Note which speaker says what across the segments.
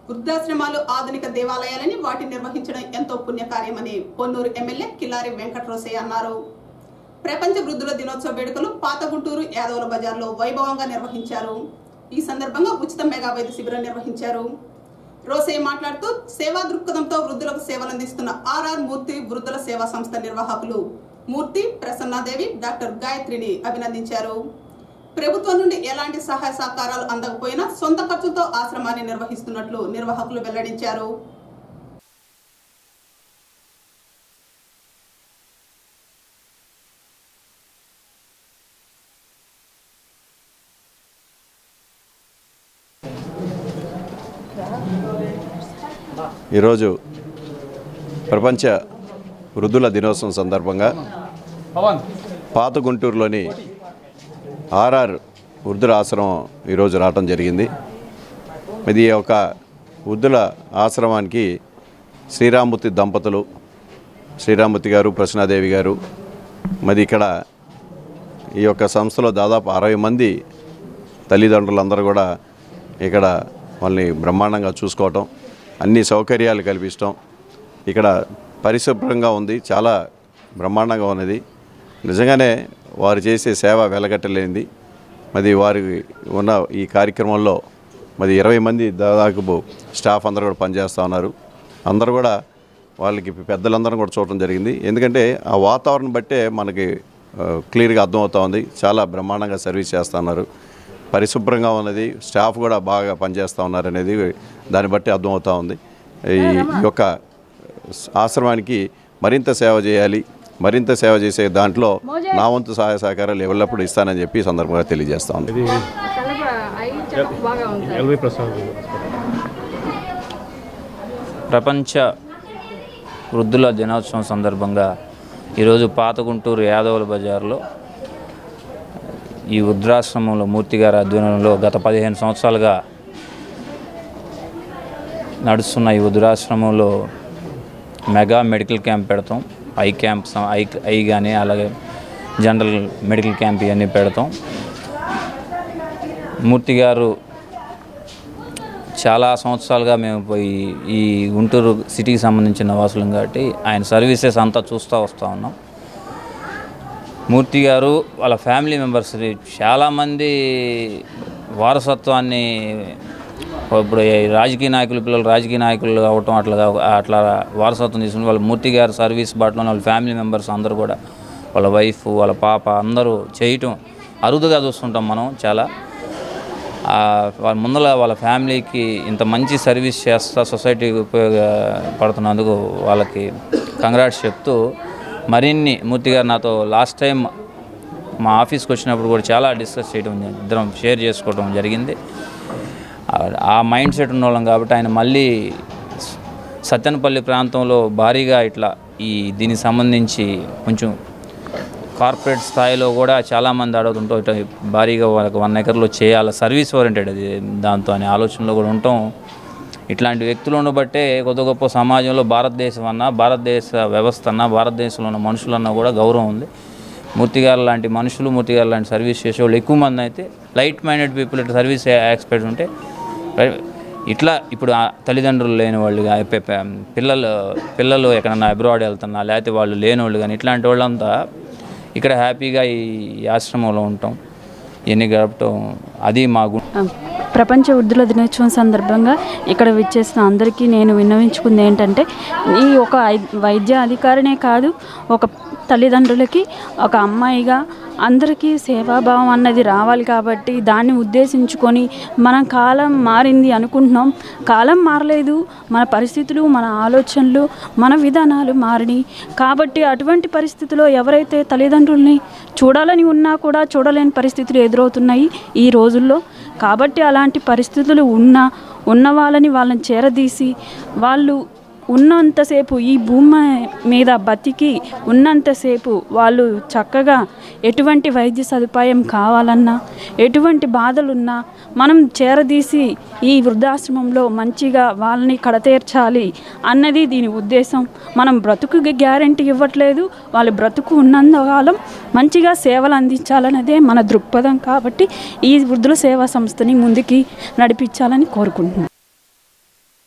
Speaker 1: వృద్ధాశ్రమాలు ఆధునిక దేవాలయాలని వాటిని నిర్వహించడం ఎంతో పుణ్యకార్యమని పొన్నూరు ఎమ్మెల్యే కిల్లారి వెంకటరోసయ్య అన్నారు ప్రపంచ వృద్ధుల దినోత్సవ వేడుకలు పాత గుంటూరు యాదవుల బజార్లో వైభవంగా నిర్వహించారు ఈ సందర్భంగా ఉచిత మెగా వైద్య శిబిరం నిర్వహించారు రోసయ్య మాట్లాడుతూ సేవా దృక్పథంతో వృద్ధులకు సేవలందిస్తున్న ఆర్ఆర్ మూర్తి వృద్ధుల సేవా సంస్థ నిర్వాహకులు మూర్తి ప్రసన్నాదేవి డాక్టర్ గాయత్రిని అభినందించారు ప్రభుత్వం నుండి ఎలాంటి సహాయ సహకారాలు అందకపోయినా సొంత ఖర్చుతో ఆశ్రమాన్ని నిర్వహిస్తున్నట్లు నిర్వాహకులు వెల్లడించారు
Speaker 2: ఈరోజు ప్రపంచ వృద్ధుల దినోత్సవం సందర్భంగా పాత గుంటూరులోని ఆర్ఆర్ వృద్ధుల ఆశ్రమం ఈరోజు రావటం జరిగింది ఇది ఒక వృద్ధుల ఆశ్రమానికి శ్రీరామూర్తి దంపతులు శ్రీరామూర్తి గారు ప్రసన్నాదేవి గారు మరి ఇక్కడ ఈ యొక్క సంస్థలో దాదాపు అరవై మంది తల్లిదండ్రులందరూ కూడా ఇక్కడ వాళ్ళని బ్రహ్మాండంగా చూసుకోవటం అన్ని సౌకర్యాలు కల్పించడం ఇక్కడ పరిశుభ్రంగా ఉంది చాలా బ్రహ్మాండంగా ఉన్నది నిజంగానే వారు చేసే సేవ వెలగట్టలేనిది మరి వారి ఉన్న ఈ కార్యక్రమంలో మరి ఇరవై మంది దాదాపు స్టాఫ్ అందరూ కూడా పనిచేస్తూ ఉన్నారు అందరూ కూడా వాళ్ళకి పెద్దలందరం కూడా చూడటం జరిగింది ఎందుకంటే ఆ వాతావరణం బట్టే మనకి ఆ, క్లియర్గా అర్థమవుతా ఉంది చాలా బ్రహ్మాండంగా సర్వీస్ చేస్తూ ఉన్నారు పరిశుభ్రంగా ఉన్నది స్టాఫ్ కూడా బాగా పనిచేస్తూ ఉన్నారు అనేది దాన్ని బట్టి అర్థమవుతా ఉంది ఈ యొక్క ఆశ్రమానికి మరింత సేవ చేయాలి మరింత సేవ చేసే దాంట్లో నా వంతు సహాయ సహకారాలు ఎల్లప్పుడూ ఇస్తానని చెప్పి ఈ సందర్భంగా తెలియజేస్తా ఉంది
Speaker 3: ఎల్వి ప్రసాద్
Speaker 4: ప్రపంచ వృద్ధుల దినోత్సవం సందర్భంగా ఈరోజు పాత గుంటూరు యాదవుల బజార్లో ఈ వృద్ధాశ్రమంలో మూర్తి గారి ఆధ్వర్యంలో గత పదిహేను సంవత్సరాలుగా నడుస్తున్న ఈ వృద్ధాశ్రమంలో మెగా మెడికల్ క్యాంప్ పెడతాం ఐ క్యాంప్ స- ఐ ఐ కానీ అలాగే జనరల్ మెడికల్ క్యాంప్ ఇవన్నీ పెడతాం మూర్తి గారు చాలా సంవత్సరాలుగా మేము పోయి ఈ గుంటూరు సిటీకి సంబంధించిన వాసులం కాబట్టి ఆయన సర్వీసెస్ అంతా చూస్తూ వస్తూ ఉన్నాం మూర్తి గారు వాళ్ళ ఫ్యామిలీ మెంబర్స్ చాలామంది వారసత్వాన్ని ఇప్పుడు ఈ రాజకీయ నాయకులు పిల్లలు రాజకీయ నాయకులు అవటం అట్లా కా- అట్లా వారసత్వం తీసుకుని వాళ్ళ మూర్తి గారి సర్వీస్ బాటలో వాళ్ళ ఫ్యామిలీ మెంబర్స్ అందరూ కూడా వాళ్ళ వైఫ్ వాళ్ళ పాప అందరూ చేయటం అరుదుగా చూస్తుంటాం మనం చాలా ఆ, వాళ్ళ ముందర వాళ్ళ ఫ్యామిలీకి ఇంత మంచి సర్వీస్ చేస్తా సొసైటీకి ఉపయోగపడుతున్నందుకు వాళ్ళకి కంగ్రాట్స్ చెప్తూ మరిన్ని మూర్తి గారు నాతో లాస్ట్ టైం మా ఆఫీస్కి వచ్చినప్పుడు కూడా చాలా డిస్కస్ చేయడం ఇద్దరం షేర్ చేసుకోవడం జరిగింది ఆ- ఆ మైండ్ సెట్ ఉన్న వాళ్ళం కాబట్టి ఆయన మళ్ళీ సత్తెనపల్లి ప్రాంతంలో భారీగా ఇట్లా ఈ దీనికి సంబంధించి కొంచెం కార్పొరేట్ స్థాయిలో కూడా చాలామంది అడుగుతుంటూ ఇట్లా భారీగా వాళ్ళకి వన్ ఎకర్లో చేయాలి సర్వీస్ ఓరియంటెడ్ అది దాంతో అనే ఆలోచనలో కూడా ఉంటాం ఇట్లాంటి వ్యక్తులు ఉండబట్టే కొద్ది గొప్ప సమాజంలో భారతదేశం అన్నా భారతదేశ వ్యవస్థ అన్నా భారతదేశంలో ఉన్న మనుషులన్నా కూడా గౌరవం ఉంది మూర్తి గారు లాంటి మనుషులు మూర్తి గారు లాంటి సర్వీస్ చేసే వాళ్ళు ఎక్కువ మంది అయితే లైట్ మైండెడ్ పీపుల్ ఇట్లా సర్వీస్ ఎక్స్పర్ట్ ఉంటే ఇట్లా ఇప్పుడు ఆ తల్లిదండ్రులు లేని వాళ్ళు గా- పె- పె- పిల్లలు పిల్లలు ఎక్కడన్నా అబ్రాడ్ వెళ్తున్నా లేకపోతే వాళ్ళు లేని వాళ్ళు కానీ ఇట్లాంటి వాళ్ళంతా ఇక్కడ హ్యాపీగా ఈ ఆశ్రమంలో ఉంటాం ఇవన్నీ గడపటం అది మా గు
Speaker 5: ప్రపంచ వృద్ధుల దినోత్సవం సందర్భంగా ఇక్కడ విచ్చేసిన అందరికీ నేను విన్నవించుకుంది ఏంటంటే ఈ ఒక ఐ- వైద్య అధికారినే కాదు ఒక తల్లిదండ్రులకి ఒక అమ్మాయిగా అందరికీ సేవాభావం అన్నది రావాలి కాబట్టి దాన్ని ఉద్దేశించుకొని మన కాలం మారింది అనుకుంటున్నాం కాలం మారలేదు మన పరిస్థితులు మన ఆలోచనలు మన విధానాలు మారినాయి కాబట్టి అటువంటి పరిస్థితిలో ఎవరైతే తల్లిదండ్రుల్ని చూడాలని ఉన్నా కూడా చూడలేని పరిస్థితులు ఎదురవుతున్నాయి ఈ రోజుల్లో కాబట్టి అలాంటి పరిస్థితులు ఉన్న ఉన్న వాళ్ళని వాళ్ళని చేరదీసి వాళ్ళు ఉన్నంతసేపు ఈ భూమి మీద బతికి ఉన్నంతసేపు వాళ్ళు చక్కగా ఎటువంటి వైద్య సదుపాయం కావాలన్నా ఎటువంటి బాధలున్నా మనం చేరదీసి ఈ వృద్ధాశ్రమంలో మంచిగా వాళ్ళని కడతీర్చాలి అన్నది దీని ఉద్దేశం మనం బ్రతుకు గ్యారంటీ ఇవ్వట్లేదు వాళ్ళ బ్రతుకు ఉన్నంతకాలం మంచిగా సేవలు అందించాలన్నదే మన దృక్పథం కాబట్టి ఈ వృద్ధుల సేవా సంస్థని ముందుకి నడిపించాలని కోరుకుంటున్నాం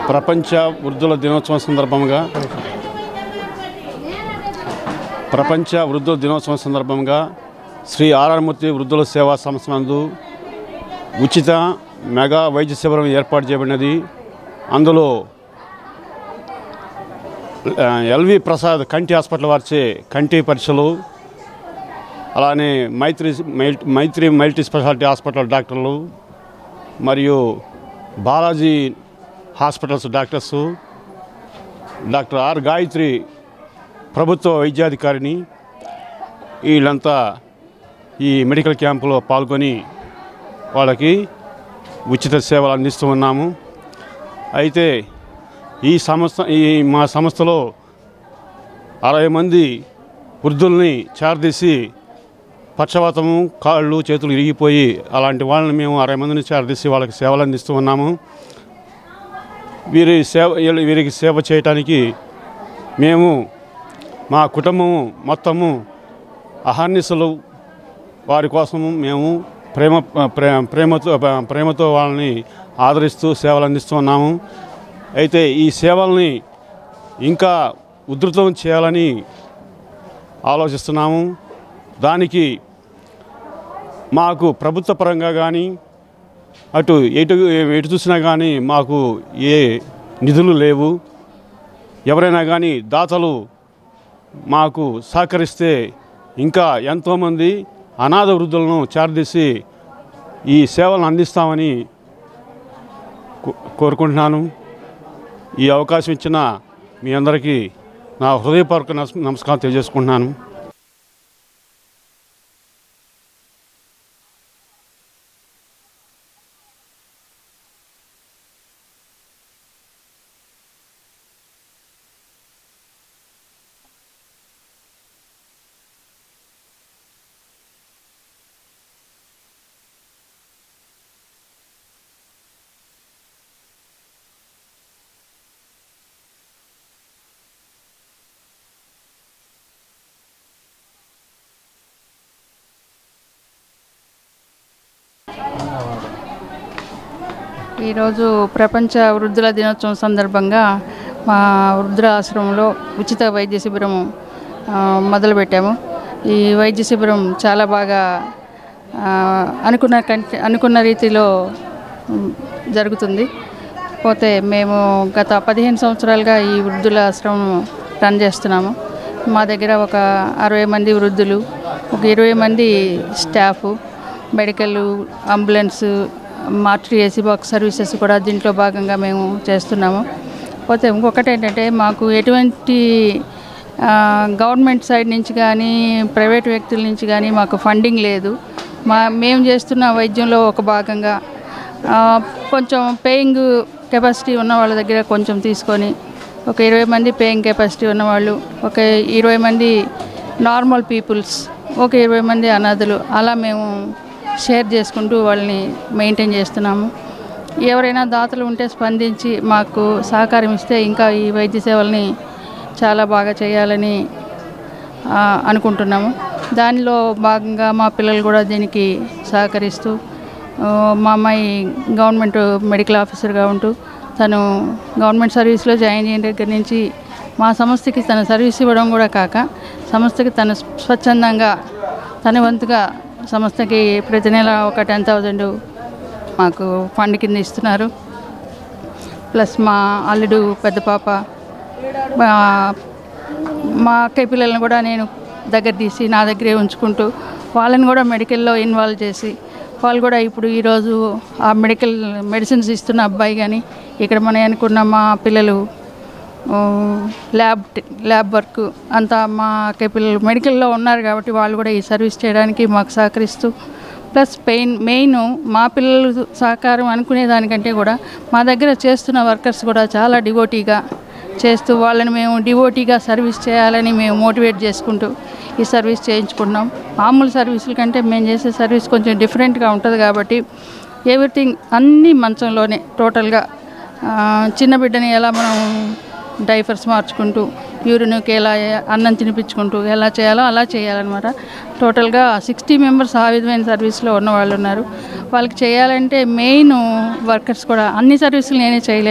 Speaker 3: ప్రపంచ వృద్ధుల దినోత్సవం సందర్భంగా ప్రపంచ వృద్ధుల దినోత్సవం సందర్భంగా శ్రీ ఆర్ఆర్మూర్తి వృద్ధుల సేవా సంస్థ నందు ఉచిత మెగా వైద్య శిబిరం ఏర్పాటు చేయబడినది అందులో ఆ, ఎల్వి ప్రసాద్ కంటి హాస్పిటల్ వారిచే కంటి పరీక్షలు అలానే మైత్రి మై- మైత్రి మల్టీ స్పెషాలిటీ హాస్పిటల్ డాక్టర్లు మరియు Balaji hospitals doctors doctor R Gayatri ప్రభుత్వ వైద్యాధికారిని వీళ్ళంతా ఈ మెడికల్ క్యాంపులో పాల్గొని వాళ్ళకి ఉచిత సేవలు అందిస్తూ ఉన్నాము అయితే ఈ సంస్థ ఈ మా సంస్థలో అరవై మంది వృద్ధుల్ని చేరదీసి పక్షవాతము కాళ్ళు చేతులు ఇరిగిపోయి అలాంటి వాళ్ళని మేము అరవై మందిని చేరదీసి వాళ్ళకి సేవలు అందిస్తూ ఉన్నాము వీరి సేవ వీళ్ళ- వీరికి సేవ చేయటానికి మేము మా కుటుంబము మొత్తము అహర్నిశలు వారి కోసము మేము ప్రేమ ప్రే ప్రేమతో ప్రేమతో వాళ్ళని ఆదరిస్తూ సేవలు అందిస్తూ ఉన్నాము అయితే ఈ సేవల్ని ఇంకా ఉధృతం చేయాలని ఆలోచిస్తున్నాము దానికి మాకు ప్రభుత్వ పరంగా కానీ అటు ఎటు ఎటు చూసినా కానీ మాకు ఏ నిధులు లేవు ఎవరైనా కానీ దాతలు మాకు సహకరిస్తే ఇంకా ఎంతోమంది అనాథ వృద్ధులను చేరదీసి ఈ సేవలను అందిస్తామని కో- కోరుకుంటున్నాను ఈ అవకాశం ఇచ్చిన మీ అందరికీ నా హృదయపూర్వక నమస్- నమస్కారం తెలియజేసుకుంటున్నాను
Speaker 6: ఈరోజు ప్రపంచ వృద్ధుల దినోత్సవం సందర్భంగా మా వృద్ధుల ఆశ్రమంలో ఉచిత వైద్య శిబిరం ఆ, మొదలుపెట్టాము ఈ వైద్య శిబిరం చాలా బాగా ఆ, అనుకున్న కంటే అనుకున్న రీతిలో ఉమ్, జరుగుతుంది పోతే మేము గత పదిహేను సంవత్సరాలుగా ఈ వృద్ధుల ఆశ్రమం రన్ చేస్తున్నాము మా దగ్గర ఒక అరవై మంది వృద్ధులు ఒక ఇరవై మంది స్టాఫ్ మెడికల్ అంబులెన్స్ మార్చి ఏసీ బాక్స్ సర్వీసెస్ కూడా దీంట్లో భాగంగా మేము చేస్తున్నాము పోతే ఇంకొకటి ఏంటంటే మాకు ఎటువంటి ఆ, గవర్నమెంట్ సైడ్ నుంచి కానీ ప్రైవేట్ వ్యక్తుల నుంచి కానీ మాకు ఫండింగ్ లేదు మా మేము చేస్తున్న వైద్యంలో ఒక భాగంగా ఆ, కొంచెం పేయింగ్ కెపాసిటీ ఉన్న వాళ్ళ దగ్గర కొంచెం తీసుకొని ఒక ఇరవై మంది పేయింగ్ కెపాసిటీ ఉన్నవాళ్ళు ఒక ఇరవై మంది నార్మల్ పీపుల్స్ ఒక ఇరవై మంది అనాథులు అలా మేము షేర్ చేసుకుంటూ వాళ్ళని మెయింటైన్ చేస్తున్నాము ఎవరైనా దాతలు ఉంటే స్పందించి మాకు సహకారం ఇస్తే ఇంకా ఈ వైద్య సేవల్ని చాలా బాగా చేయాలని ఆ, అనుకుంటున్నాము దానిలో భాగంగా మా పిల్లలు కూడా దీనికి సహకరిస్తూ ఆ, మా అమ్మాయి గవర్నమెంట్ మెడికల్ ఆఫీసర్గా ఉంటూ తను గవర్నమెంట్ సర్వీస్లో జాయిన్ అయిన దగ్గర నుంచి మా సంస్థకి తన సర్వీస్ ఇవ్వడం కూడా కాక సంస్థకి తను స్వచ్ఛందంగా తన వంతుగా సంస్థకి ప్రతి నెల ఒక టెన్ థౌజండ్ మాకు ఫండ్ కింద ఇస్తున్నారు ప్లస్ మా అల్లుడు పెద్ద పాప మా మా అక్కయ్య పిల్లల్ని కూడా నేను దగ్గర తీసి నా దగ్గరే ఉంచుకుంటూ వాళ్ళని కూడా మెడికల్లో ఇన్వాల్వ్ చేసి వాళ్ళు కూడా ఇప్పుడు ఈరోజు ఆ మెడికల్ మెడిసిన్స్ ఇస్తున్న అబ్బాయి కానీ ఇక్కడ మన అనుకున్న మా పిల్లలు ఆ, ల్యాబ్ ట- ల్యాబ్ వర్క్ అంతా మా అక్కయ్య పిల్లలు మెడికల్లో ఉన్నారు కాబట్టి వాళ్ళు కూడా ఈ సర్వీస్ చేయడానికి మాకు సహకరిస్తూ ప్లస్ పెయిన్ మెయిన్ మా పిల్లలు సహకారం అనుకునే దానికంటే కూడా మా దగ్గర చేస్తున్న వర్కర్స్ కూడా చాలా డివోటీగా చేస్తూ వాళ్ళని మేము డివోటీగా సర్వీస్ చేయాలని మేము మోటివేట్ చేసుకుంటూ ఈ సర్వీస్ చేయించుకుంటున్నాం మామూలు సర్వీసుల కంటే మేము చేసే సర్వీస్ కొంచెం డిఫరెంట్గా ఉంటుంది కాబట్టి ఎవ్రీథింగ్ అన్నీ మంచంలోనే టోటల్గా ఆ, చిన్న బిడ్డని ఎలా మనం డైపర్స్ మార్చుకుంటూ యూరిన్కి ఎలా అన్నం తినిపించుకుంటూ ఎలా చేయాలో అలా చేయాలన్నమాట టోటల్గా సిక్స్టీ మెంబర్స్ ఆ విధమైన సర్వీస్లో ఉన్న వాళ్ళు ఉన్నారు వాళ్ళకి చేయాలంటే మెయిన్ వర్కర్స్ కూడా అన్ని సర్వీసులు నేనే చేయలేను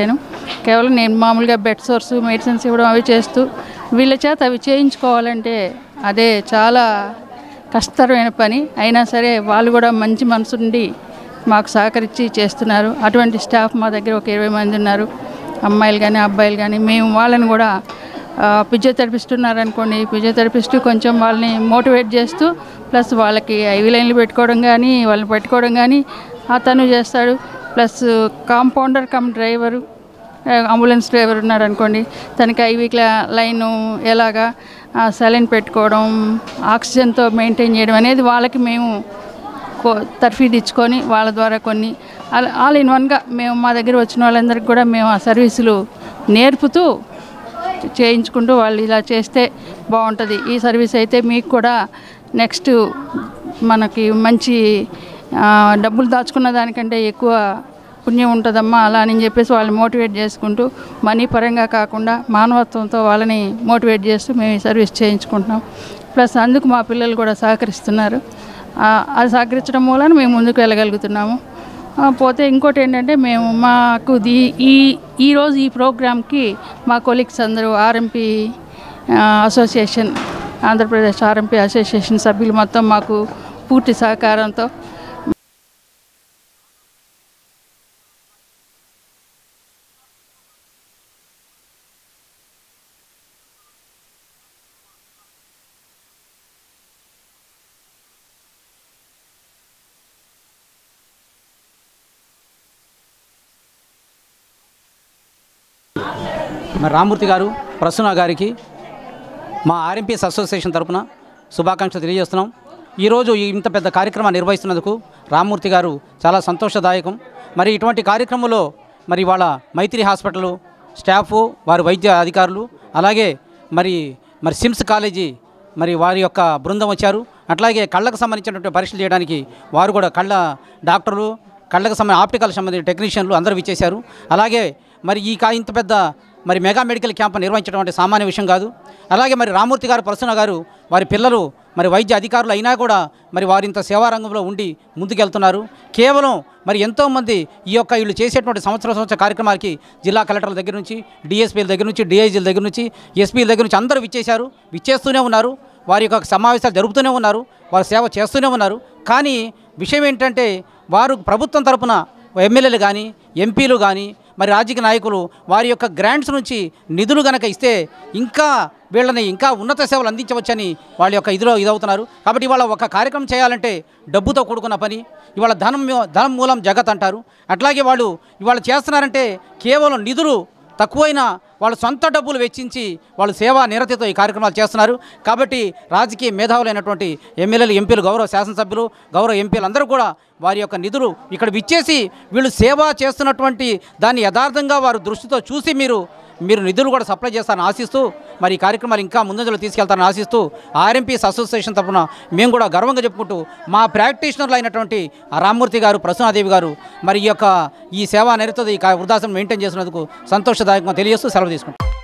Speaker 6: కేవలం నేను మామూలుగా బెడ్ సోర్స్ మెడిసిన్స్ ఇవ్వడం అవి చేస్తూ వీళ్ళ చేత అవి చేయించుకోవాలంటే అదే చాలా కష్టతరమైన పని అయినా సరే వాళ్ళు కూడా మంచి మనసుండి మాకు సహకరించి చేస్తున్నారు అటువంటి స్టాఫ్ మా దగ్గర ఒక ఇరవై మంది ఉన్నారు అమ్మాయిలు కానీ అబ్బాయిలు కానీ మేము వాళ్ళని కూడా ఫిజియోథెరపిస్ట్ ఉన్నారనుకోండి ఫిజియోథెరపిస్ట్ కొంచెం వాళ్ళని మోటివేట్ చేస్తూ ప్లస్ వాళ్ళకి ఐవి లైన్లు పెట్టుకోవడం కానీ వాళ్ళని పెట్టుకోవడం కానీ అతను చేస్తాడు plus compounder cum driver ambulance driver ఉన్నాడు అనుకోండి తనకి ఐవి లైన్ ఎలాగా సెలైన్ పెట్టుకోవడం ఆక్సిజన్తో మెయింటైన్ చేయడం అనేది వాళ్ళకి మేము కో- తర్ఫీదు ఇచ్చుకొని వాళ్ళ ద్వారా కొన్ని ఆల్ ఆల్ ఇన్ వన్గా మేము మా దగ్గర వచ్చిన వాళ్ళందరికీ కూడా మేము ఆ సర్వీసులు నేర్పుతూ చేయించుకుంటూ వాళ్ళు ఇలా చేస్తే బాగుంటుంది ఈ సర్వీస్ అయితే మీకు కూడా నెక్స్ట్ మనకి మంచి ఆ, డబ్బులు దాచుకున్న దానికంటే ఎక్కువ పుణ్యం ఉంటుందమ్మా అలా అని చెప్పేసి వాళ్ళని మోటివేట్ చేసుకుంటూ మనీ పరంగా కాకుండా మానవత్వంతో వాళ్ళని మోటివేట్ చేస్తూ మేము ఈ సర్వీస్ చేయించుకుంటున్నాం ప్లస్ అందుకు మా పిల్లలు కూడా సహకరిస్తున్నారు ఆ, అది సహకరించడం మూలన మేము ముందుకు వెళ్ళగలుగుతున్నాము ఆ, పోతే ఇంకోటి ఏంటంటే మేము మాకు దీ ఈ ఈరోజు ఈ ప్రోగ్రామ్కి మా కొలీగ్స్ అందరూ RMP association Andhra Pradesh RMP association సభ్యులు మొత్తం మాకు పూర్తి సహకారంతో
Speaker 7: మరి రామూర్తి గారు ప్రసన్న గారికి మా ఆర్ఎంపీఎస్ అసోసియేషన్ తరపున శుభాకాంక్షలు తెలియజేస్తున్నాం ఈరోజు ఈ ఇంత పెద్ద కార్యక్రమాన్ని నిర్వహిస్తున్నందుకు రామూర్తి గారు చాలా సంతోషదాయకం మరి ఇటువంటి కార్యక్రమంలో మరి వాళ్ళ మైత్రి హాస్పిటల్ స్టాఫ్ వారి వైద్య అధికారులు అలాగే మరి మరి సిమ్స్ కాలేజీ మరి వారి యొక్క బృందం వచ్చారు అట్లాగే కళ్ళకు సంబంధించినటువంటి పరీక్షలు చేయడానికి వారు కూడా కళ్ళ డాక్టర్లు కళ్ళకు సంబంధించిన ఆప్టికల్ సంబంధించిన టెక్నీషియన్లు అందరూ విచ్చేశారు అలాగే మరి ఈ కా ఇంత పెద్ద మరి మెగా మెడికల్ క్యాంప్ నిర్వహించడం అంటే సామాన్య విషయం కాదు అలాగే మరి రామూర్తి గారు ప్రసన్న గారు వారి పిల్లలు మరి వైద్య అధికారులు అయినా కూడా మరి వారింత సేవా రంగంలో ఉండి ముందుకెళ్తున్నారు కేవలం మరి ఎంతోమంది ఈ యొక్క వీళ్ళు చేసేటువంటి సంవత్సర సంవత్సర కార్యక్రమాలకి జిల్లా కలెక్టర్ల దగ్గర నుంచి డిఎస్పీల దగ్గర నుంచి డిఐజీల దగ్గర నుంచి ఎస్పీల దగ్గర నుంచి అందరూ విచ్చేశారు విచ్చేస్తూనే ఉన్నారు వారి యొక్క సమావేశాలు జరుపుతూనే ఉన్నారు వారు సేవ చేస్తూనే ఉన్నారు కానీ విషయం ఏంటంటే వారు ప్రభుత్వం తరపున ఎమ్మెల్యేలు కానీ ఎంపీలు కానీ మరి రాజకీయ నాయకులు వారి యొక్క గ్రాంట్స్ నుంచి నిధులు గనక ఇస్తే ఇంకా వీళ్ళని ఇంకా ఉన్నత సేవలు అందించవచ్చని వాళ్ళ యొక్క ఇదిలో ఇదవుతున్నారు కాబట్టి ఇవాళ ఒక కార్యక్రమం చేయాలంటే డబ్బుతో కూడుకున్న పని ఇవాళ ధనం ధనం మూలం జగత్ అంటారు అట్లాగే వాళ్ళు ఇవాళ చేస్తున్నారంటే కేవలం నిధులు తక్కువైనా వాళ్ళు సొంత డబ్బులు వెచ్చించి వాళ్ళు సేవా నిరతితో ఈ కార్యక్రమాలు చేస్తున్నారు కాబట్టి రాజకీయ మేధావులైనటువంటి ఎమ్మెల్యేలు ఎంపీలు గౌరవ శాసనసభ్యులు గౌరవ ఎంపీలు అందరూ కూడా వారి యొక్క నిధులు ఇక్కడ విచ్చేసి వీళ్ళు సేవ చేస్తున్నటువంటి దాన్ని యథార్థంగా వారు దృష్టితో చూసి మీరు మీరు నిధులు కూడా సప్లై చేస్తారని ఆశిస్తూ మరి ఈ కార్యక్రమాలు ఇంకా ముందంజలో తీసుకెళ్తారని ఆశిస్తూ ఆర్ఎంపీఎస్ అసోసియేషన్ తరఫున మేము కూడా గర్వంగా చెప్పుకుంటూ మా ప్రాక్టీషనర్లు అయినటువంటి ఆ రామ్మూర్తి గారు ప్రసన్నాదేవి గారు మరి ఈ యొక్క ఈ సేవా నిరతో ఈ వృద్ధాశ్రమం మెయింటైన్ చేసినందుకు సంతోషదాయకంగా తెలియజేస్తూ సెలవు తీసుకుంటాం